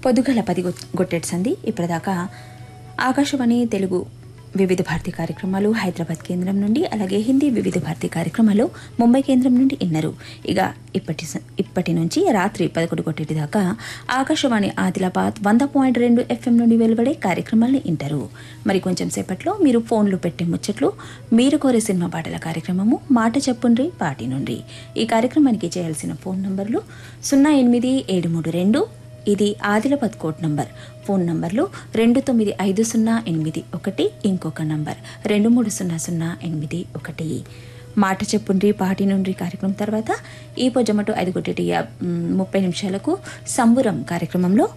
పొద్దుగల పది గొ- గొట్టెడు సంధి ఇప్పటిదాకా ఆకాశవాణి తెలుగు వివిధ భారతి కార్యక్రమాలు హైదరాబాద్ కేంద్రం నుండి అలాగే హిందీ వివిధ భారతి కార్యక్రమాలు ముంబై కేంద్రం నుండి ఇన్నరు ఇక ఇప్పటి స- ఇప్పటి నుంచి రాత్రి పదకొండు కొట్టేటి దాకా ఆకాశవాణి ఆదిలాబాద్ వంద పాయింట్ రెండు ఎఫ్ఎం నుండి వెలువడే కార్యక్రమాలను ఇంటారు మరి కొంచెం సేపట్లో మీరు ఫోన్లు పెట్టే ముచ్చట్లు మీరు కోరే సినిమా పాటల కార్యక్రమము మాట చెప్పుండ్రి పాటి నుండి ఈ కార్యక్రమానికి చేయాల్సిన ఫోన్ నంబర్లు సున్నా ఎనిమిది ఏడు మూడు రెండు ఇది ఆదిలాబాద్ కోడ్ నంబర్ ఫోన్ నంబర్లు రెండు తొమ్మిది ఐదు సున్నా ఎనిమిది ఒకటి ఇంకొక నంబర్ రెండు మూడు సున్నా సున్నా ఎనిమిది ఒకటి మాట చెప్పుండ్రి పాటి నుండి కార్యక్రమం తర్వాత ఈ పొజమటు ఐదు కొట్టేటి ముప్పై నిమిషాలకు సంబురం కార్యక్రమంలో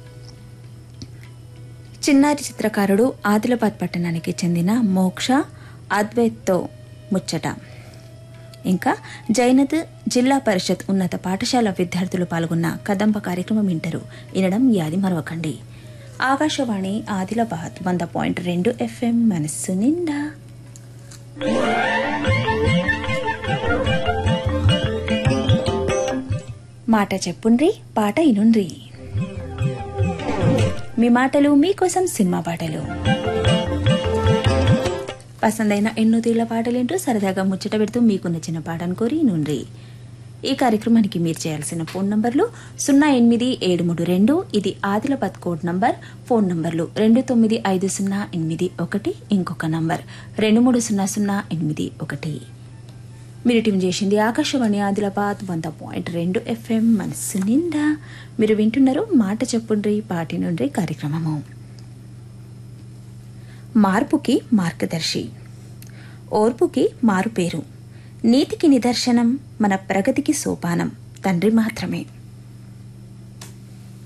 చిన్నారి చిత్రకారుడు ఆదిలాబాద్ పట్టణానికి చెందిన మోక్ష అద్వైత్తో ముచ్చట ఇంకా జైనత్ జిల్లా పరిషత్ ఉన్నత పాఠశాల విద్యార్థులు పాల్గొన్న కదంబ కార్యక్రమం వింటారు వినడం యాది మరవకండి ఆకాశవాణి ఆదిలాబాద్ వంద పాయింట్ రెండు ఎఫ్ఎం మనస్సు నిండా మాట చెప్పుండ్రి పాట ఇనుండ్రి మీ మాటలు మీకోసం సినిమా పాటలు పసందైన ఎన్నో తీళ్ల పాటలేంటో సరదాగా ముచ్చట పెడుతూ మీకు నచ్చిన పాటను కోరి నుండ్రి ఈ కార్యక్రమానికి మీరు చేయాల్సిన ఫోన్ నంబర్లు సున్నా ఎనిమిది ఏడు మూడు రెండు ఇది ఆదిలాబాద్ కోడ్ నంబర్ ఫోన్ నంబర్లు రెండు తొమ్మిది ఐదు సున్నా ఎనిమిది ఒకటి ఇంకొక నంబర్ రెండు మూడు సున్నా సున్నా ఎనిమిది ఒకటి మీరు టీం చేసింది ఆకాశవాణి ఆదిలాబాద్ వంద పాయింట్ రెండు ఎఫ్ఎం మనస్సు నిండా మీరు వింటున్నారు మాట చెప్పుండ్రి పాటి నుండి కార్యక్రమము మార్పుకి మార్గదర్శి ఓర్పుకి మారుపేరు నీతికి నిదర్శనం మన ప్రగతికి సోపానం తండ్రి మాత్రమే